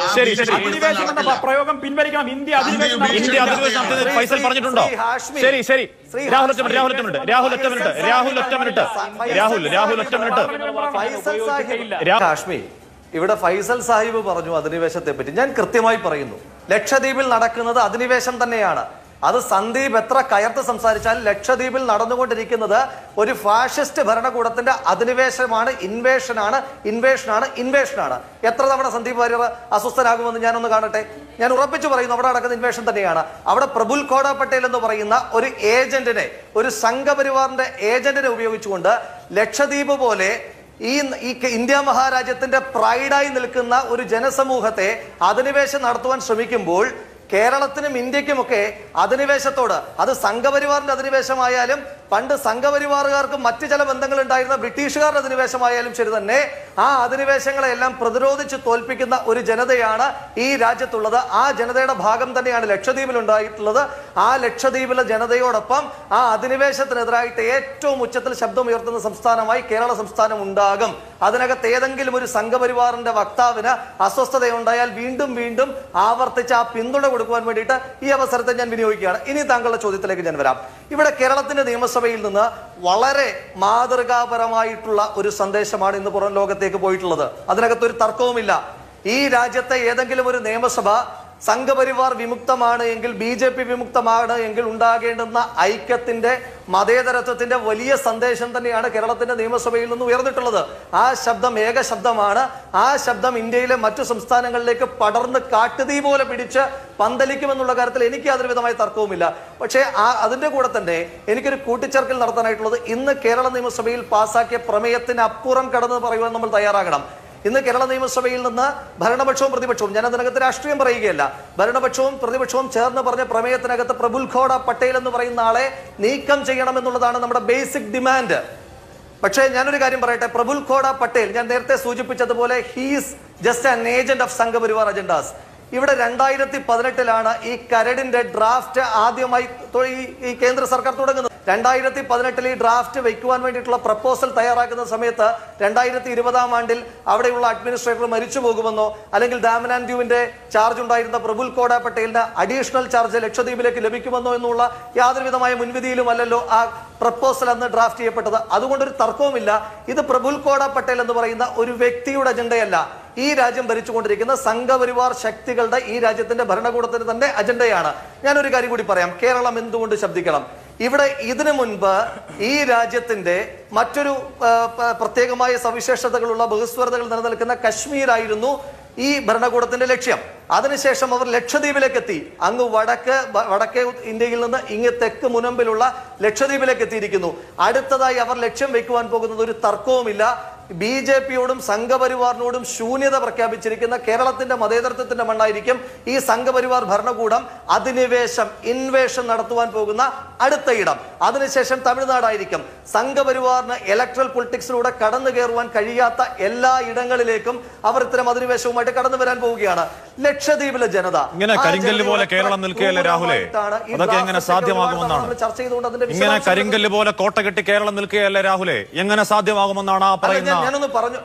ശരി, ശരി. അധിനിവേശം എന്ന പ- പ്രയോഗം പിൻവലിക്കണം ഇന്ത്യ അധിനിവേശം ഇന്ത്യ നടത്തിയില്ല. അധിനിവേശം നടത്തുന്നത് ഫൈസൽ പറഞ്ഞിട്ടുണ്ടോ ശ്രീ ഹാഷ്മി. ശരി ശരി ശ്രീ രാഹുൽ ഒറ്റ ഹാഷ്മി. മിനിറ്റ് രാഹുൽ ഒറ്റ മിനിറ്റ് രാഹുൽ ഒറ്റ മിനിറ്റ് രാഹുൽ ഒറ്റ മിനിറ്റ് രാഹുൽ രാഹുൽ ഒറ്റ മിനിറ്റ് ഫൈസൽ സാഹിബ് രാ- കാശ്മീർ ഇവിടെ ഫൈസൽ സാഹിബ് പറഞ്ഞു അധിനിവേശത്തെ പറ്റി ഞാൻ കൃത്യമായി പറയുന്നു ലക്ഷദ്വീപിൽ നടക്കുന്നത് അധിനിവേശം തന്നെയാണ് അത് സന്ദീപ് എത്ര കയർത്ത് സംസാരിച്ചാൽ ലക്ഷദ്വീപിൽ നടന്നുകൊണ്ടിരിക്കുന്നത് ഒരു ഫാഷിസ്റ്റ് ഭരണകൂടത്തിന്റെ അധിനിവേശമാണ് ഇൻവേഷനാണ് ഇൻവേഷനാണ് ഇൻവേഷനാണ് എത്ര തവണ സന്ദീപ് വാര്യർ അസ്വസ്ഥനാകുമെന്ന് ഞാനൊന്ന് കാണട്ടെ ഞാൻ ഉറപ്പിച്ചു പറയുന്നു അവിടെ നടക്കുന്ന ഇൻവേഷൻ തന്നെയാണ് അവിടെ പ്രബുൽ ഖോഡ പട്ടേൽ എന്ന് പറയുന്ന ഒരു ഏജന്റിനെ ഒരു സംഘപരിവാറിന്റെ ഏജന്റിനെ ഉപയോഗിച്ചുകൊണ്ട് ലക്ഷദ്വീപ് പോലെ ഈ ഈ ക- ഇന്ത്യ മഹാരാജ്യത്തിന്റെ പ്രൈഡായി നിൽക്കുന്ന ഒരു ജനസമൂഹത്തെ അധിനിവേശം നടത്തുവാൻ ശ്രമിക്കുമ്പോൾ കേരളത്തിനും ഇന്ത്യക്കുമൊക്കെ അധിനിവേശത്തോട് അത് സംഘപരിവാറിന്റെ അധിനിവേശമായാലും പണ്ട് സംഘപരിവാറുകാർക്ക് മറ്റു ചില ബന്ധങ്ങൾ ഉണ്ടായിരുന്ന ബ്രിട്ടീഷുകാരുടെ അധിനിവേശമായാലും ശരി തന്നെ ആ അധിനിവേശങ്ങളെല്ലാം പ്രതിരോധിച്ച് തോൽപ്പിക്കുന്ന ഒരു ജനതയാണ് ഈ രാജ്യത്തുള്ളത് ആ ജനതയുടെ ഭാഗം തന്നെയാണ് ലക്ഷദ്വീപിൽ ഉണ്ടായിട്ടുള്ളത് ആ ലക്ഷദ്വീപിലെ ജനതയോടൊപ്പം ആ അധിനിവേശത്തിനെതിരായിട്ട് ഏറ്റവും ഉച്ചത്തിൽ ശബ്ദമുയർത്തുന്ന സംസ്ഥാനമായി കേരള സംസ്ഥാനം ഉണ്ടാകും അതിനകത്ത് ഏതെങ്കിലും ഒരു സംഘപരിവാറിന്റെ വക്താവിന് അസ്വസ്ഥതയുണ്ടായാൽ വീണ്ടും വീണ്ടും ആവർത്തിച്ച് ആ പിന്തുണ കൊടുക്കുവാൻ വേണ്ടിയിട്ട് ഈ അവസരത്തെ ഞാൻ വിനിയോഗിക്കുകയാണ് ഇനി താങ്കളുടെ ചോദ്യത്തിലേക്ക് ഞാൻ വരാം ഇവിടെ കേരളത്തിന്റെ നിയമസഭയിൽ നിന്ന് വളരെ മാതൃകാപരമായിട്ടുള്ള ഒരു സന്ദേശമാണ് ഇന്ന് പുറം ലോകത്തേക്ക് പോയിട്ടുള്ളത് അതിനകത്ത് ഒരു തർക്കവുമില്ല ഈ രാജ്യത്തെ ഏതെങ്കിലും ഒരു നിയമസഭ സംഘപരിവാർ വിമുക്തമാണ് എങ്കിൽ ബി ജെ പി വിമുക്തമാണ് എങ്കിൽ ഉണ്ടാകേണ്ടുന്ന ഐക്യത്തിന്റെ മതേതരത്വത്തിന്റെ വലിയ സന്ദേശം തന്നെയാണ് കേരളത്തിന്റെ നിയമസഭയിൽ നിന്ന് ഉയർന്നിട്ടുള്ളത് ആ ശബ്ദം ഏക ശബ്ദമാണ് ആ ശബ്ദം ഇന്ത്യയിലെ മറ്റു സംസ്ഥാനങ്ങളിലേക്ക് പടർന്ന് കാട്ടുതീ പോലെ പിടിച്ച് പന്തലിക്കുമെന്നുള്ള കാര്യത്തിൽ എനിക്ക് യാതൊരു വിധമായ തർക്കവുമില്ല പക്ഷേ ആ അതിന്റെ കൂടെ തന്നെ എനിക്കൊരു കൂട്ടിച്ചേർക്കൽ നടത്താനായിട്ടുള്ളത് ഇന്ന് കേരള നിയമസഭയിൽ പാസാക്കിയ പ്രമേയത്തിന് അപ്പുറം കടന്ന് പറയുവാൻ നമ്മൾ തയ്യാറാകണം ഇന്ന് കേരള നിയമസഭയിൽ നിന്ന് ഭരണപക്ഷവും പ്രതിപക്ഷവും ഞാൻ അതിനകത്ത് രാഷ്ട്രീയം പറയുകയല്ല ഭരണപക്ഷവും പ്രതിപക്ഷവും ചേർന്ന് പറഞ്ഞ പ്രമേയത്തിനകത്ത് പ്രബുൽ ഖോഡ പട്ടേൽ എന്ന് പറയുന്ന ആളെ നീക്കം ചെയ്യണമെന്നുള്ളതാണ് നമ്മുടെ ബേസിക് ഡിമാൻഡ് പക്ഷേ ഞാനൊരു കാര്യം പറയട്ടെ പ്രബുൽ ഖോഡ പട്ടേൽ ഞാൻ നേരത്തെ സൂചിപ്പിച്ചതുപോലെ he's just an agent of Sangh Parivar agendas ഇവിടെ രണ്ടായിരത്തി പതിനെട്ടിലാണ് ഈ കരടിന്റെ ഡ്രാഫ്റ്റ് ആദ്യമായി തൊ- ഈ- ഈ കേന്ദ്ര സർക്കാർ തുടങ്ങുന്നത് രണ്ടായിരത്തി പതിനെട്ടിൽ ഈ ഡ്രാഫ്റ്റ് വയ്ക്കുവാൻ വേണ്ടിയിട്ടുള്ള പ്രപ്പോസൽ തയ്യാറാക്കുന്ന സമയത്ത് രണ്ടായിരത്തി ഇരുപതാം ആണ്ടിൽ അവിടെയുള്ള അഡ്മിനിസ്ട്രേറ്റർ മരിച്ചു പോകുമെന്നോ അല്ലെങ്കിൽ ദാമനാൻഡ്യുവിന്റെ ചാർജ് ഉണ്ടായിരുന്ന പ്രബുൽ കോട പട്ടേലിന് അഡീഷണൽ ചാർജ് ലക്ഷദ്വീപിലേക്ക് ലഭിക്കുമെന്നോ എന്നുള്ള യാതൊരു വിധമായ മുൻവിധിയിലും അല്ലല്ലോ ആ പ്രപ്പോസൽ അന്ന് ഡ്രാഫ്റ്റ് ചെയ്യപ്പെട്ടത് അതുകൊണ്ടൊരു തർക്കവുമില്ല ഇത് പ്രബുൽ കോട പട്ടേൽ എന്ന് പറയുന്ന ഒരു വ്യക്തിയുടെ അജണ്ടയല്ല ഈ രാജ്യം ഭരിച്ചുകൊണ്ടിരിക്കുന്ന സംഘപരിവാർ ശക്തികളുടെ ഈ രാജ്യത്തിന്റെ ഭരണകൂടത്തിന് തന്നെ അജണ്ടയാണ് ഞാനൊരു കാര്യം കൂടി പറയാം കേരളം എന്തുകൊണ്ട് ശബ്ദിക്കണം ഇവിടെ ഇതിനു മുൻപ് ഈ രാജ്യത്തിന്റെ മറ്റൊരു ആ, പ- പ്രത്യേകമായ സവിശേഷതകളുള്ള ബഹുസ്വരതകൾ നിലനിൽക്കുന്ന കശ്മീരായിരുന്നു ഈ ഭരണകൂടത്തിന്റെ ലക്ഷ്യം അതിനുശേഷം അവർ ലക്ഷദ്വീപിലേക്ക് എത്തി അങ്ങ് വടക്ക് വ- വടക്കേ ഇന്ത്യയിൽ നിന്ന് ഇങ്ങ് തെക്ക് മുനമ്പിലുള്ള ലക്ഷദ്വീപിലേക്ക് എത്തിയിരിക്കുന്നു അടുത്തതായി അവർ ലക്ഷ്യം വെക്കുവാൻ പോകുന്നത് ഒരു തർക്കവുമില്ല ബി ജെ പിയോടും സംഘപരിവാറിനോടും ശൂന്യത പ്രഖ്യാപിച്ചിരിക്കുന്ന കേരളത്തിന്റെ മതേതരത്വത്തിന്റെ മണ്ണായിരിക്കും ഈ സംഘപരിവാർ ഭരണകൂടം അധിനിവേശം ഇൻവേഷൻ നടത്തുവാൻ പോകുന്ന അടുത്ത ഇടം അതിനുശേഷം തമിഴ്നാടായിരിക്കും സംഘപരിവാറിന് ഇലക്ട്രൽ പൊളിറ്റിക്സിലൂടെ കടന്നു കയറുവാൻ കഴിയാത്ത എല്ലാ ഇടങ്ങളിലേക്കും അവർ ഇത്തരം അധിനിവേശവുമായിട്ട് കടന്നു വരാൻ പോവുകയാണ് ലക്ഷദ്വീപിലെ ജനത ഇങ്ങനെ ആ കരിങ്കല്ല് പോലെ ജനതയോട് കേരളം നിൽക്കുകയല്ലേ രാഹുലേ? ക്രൂരമായിട്ടാണ് ഈ അതൊക്കെ എങ്ങനെ ഡ്രാഫ്റ്റ് സാധ്യമാകുമെന്നാണ്? നമ്മൾ ചർച്ച ചെയ്തുകൊണ്ട് അതിന്റെ ഇങ്ങനെ വിശദാംശങ്ങൾ കരിങ്കല്ല് പോലെ കോട്ട കെട്ടി കേരളം നിൽക്കുകയല്ലേ രാഹുലെ എങ്ങനെ സാധ്യമാകുമെന്നാണ് ആ അല്ല, പറയുന്ന ഞാൻ- ഞാനൊന്ന് പറഞ്ഞു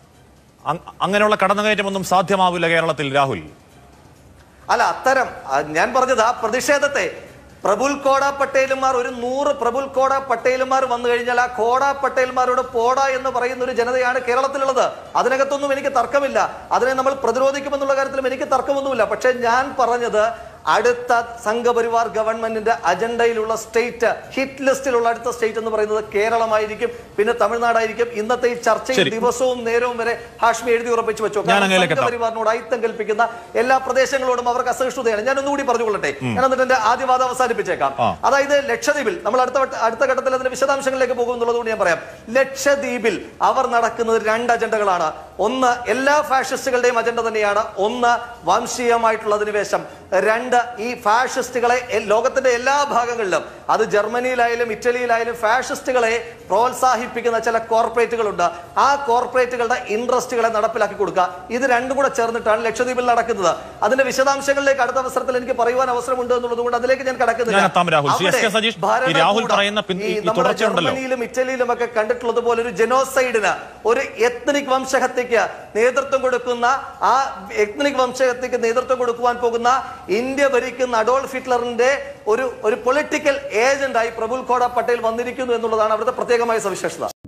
അങ്- അങ്ങനെയുള്ള കടന്നുകയറ്റമൊന്നും സാധ്യമാവില്ല കേരളത്തിൽ രാഹുൽ അല്ല അത്തരം ആ, ഞാൻ പറഞ്ഞത് ആ പ്രതിഷേധത്തെ പ്രബുൽ കോട പട്ടേലുമാർ ഒരു നൂറ് പ്രബുൽ കോട പട്ടേലുമാർ വന്നു കഴിഞ്ഞാൽ ആ കോട പട്ടേൽമാരോട് പോട എന്ന് പറയുന്ന ഒരു ജനതയാണ് കേരളത്തിലുള്ളത് അതിനകത്തൊന്നും എനിക്ക് തർക്കമില്ല അതിനെ നമ്മൾ പ്രതിരോധിക്കുമെന്നുള്ള കാര്യത്തിലും എനിക്ക് തർക്കമൊന്നുമില്ല പക്ഷെ ഞാൻ പറഞ്ഞത് അടുത്ത സംഘപരിവാർ ഗവൺമെന്റിന്റെ അജണ്ടയിലുള്ള സ്റ്റേറ്റ് ഹിറ്റ് ലിസ്റ്റിലുള്ള അടുത്ത സ്റ്റേറ്റ് എന്ന് പറയുന്നത് കേരളമായിരിക്കും പിന്നെ തമിഴ്നാടായിരിക്കും ഇന്നത്തെ ഈ ചർച്ചയിൽ ശരി. ദിവസവും നേരവും വരെ ഹാഷ്മി എഴുതി ഉറപ്പിച്ചു വെച്ചു ഞാൻ അങ്ങയിലേക്ക് എത്താം. സംഘപരിവാറിനോട് അയിത്തം കൽപ്പിക്കുന്ന എല്ലാ പ്രദേശങ്ങളോടും അവർക്ക് അസഹിഷ്ണുതയാണ് ഞാൻ ഒന്നുകൂടി പറഞ്ഞുകൊള്ളട്ടെ ഞാൻ എന്നിട്ട് എന്റെ ആദ്യവാദം അവസാനിപ്പിച്ചേക്കാം ആ. അതായത് ലക്ഷദ്വീപിൽ നമ്മൾ അടുത്ത വട്ട- അടുത്ത ഘട്ടത്തിൽ അതിന്റെ വിശദാംശങ്ങളിലേക്ക് പോകും എന്നുള്ളത് ഞാൻ പറയാം ലക്ഷദ്വീപിൽ അവർ നടക്കുന്നത് രണ്ട് അജണ്ടകളാണ് ഒന്ന് എല്ലാ ഫാഷിസ്റ്റുകളുടെയും അജണ്ട തന്നെയാണ് ഒന്ന് വംശീയമായിട്ടുള്ള അധിനിവേശം രണ്ട് ഈ ഫാഷിസ്റ്റുകളെ എ- ലോകത്തിന്റെ എല്ലാ ഭാഗങ്ങളിലും അത് ജർമ്മനിയിലായാലും ഇറ്റലിയിലായാലും ഫാഷിസ്റ്റുകളെ പ്രോത്സാഹിപ്പിക്കുന്ന ചില കോർപ്പറേറ്റുകളുണ്ട് ആ കോർപ്പറേറ്റുകളുടെ ഇൻട്രസ്റ്റുകളെ നടപ്പിലാക്കി കൊടുക്കുക ഇത് രണ്ടും കൂടെ ചേർന്നിട്ടാണ് ലക്ഷദ്വീപിൽ നടക്കുന്നത് അതിന്റെ വിശദാംശങ്ങളിലേക്ക് അടുത്ത അവസരത്തിൽ എനിക്ക് പറയുവാൻ അവസരമുണ്ട് എന്നുള്ളത് കൊണ്ട് അതിലേക്ക് ഞാൻ ഞാൻ എത്താം രാഹുൽ. ശ്രീ എസ് കെ അവിടെ സതീഷ്, ഈ ഭരണകൂടം രാഹുൽ പറയുന്ന പിൻ- ഈ ഈ നമ്മുടെ തുടർച്ചയുണ്ടല്ലോ. ജർമ്മനിയിലും ഇറ്റലിയിലും ഒക്കെ കണ്ടിട്ടുള്ളത് പോലെ ഒരു ജനോസൈഡിന് ഒരു എത്നിക് വംശഹത്യക്ക് നേതൃത്വം കൊടുക്കുന്ന ആ എത്നിക് വംശഹത്യക്ക് നേതൃത്വം കൊടുക്കുവാൻ പോകുന്ന ഇന്ത്യ ഭരിക്കുന്ന അഡോൾഫ് ഹിറ്റ്ലറിന്റെ ഒരു ഒരു പൊളിറ്റിക്കൽ ഏജന്റായി പ്രഫുൽ ഖോഡ പട്ടേൽ വന്നിരിക്കുന്നു എന്നുള്ളതാണ് അവിടുത്തെ പ്രത്യേകമായ സവിശേഷത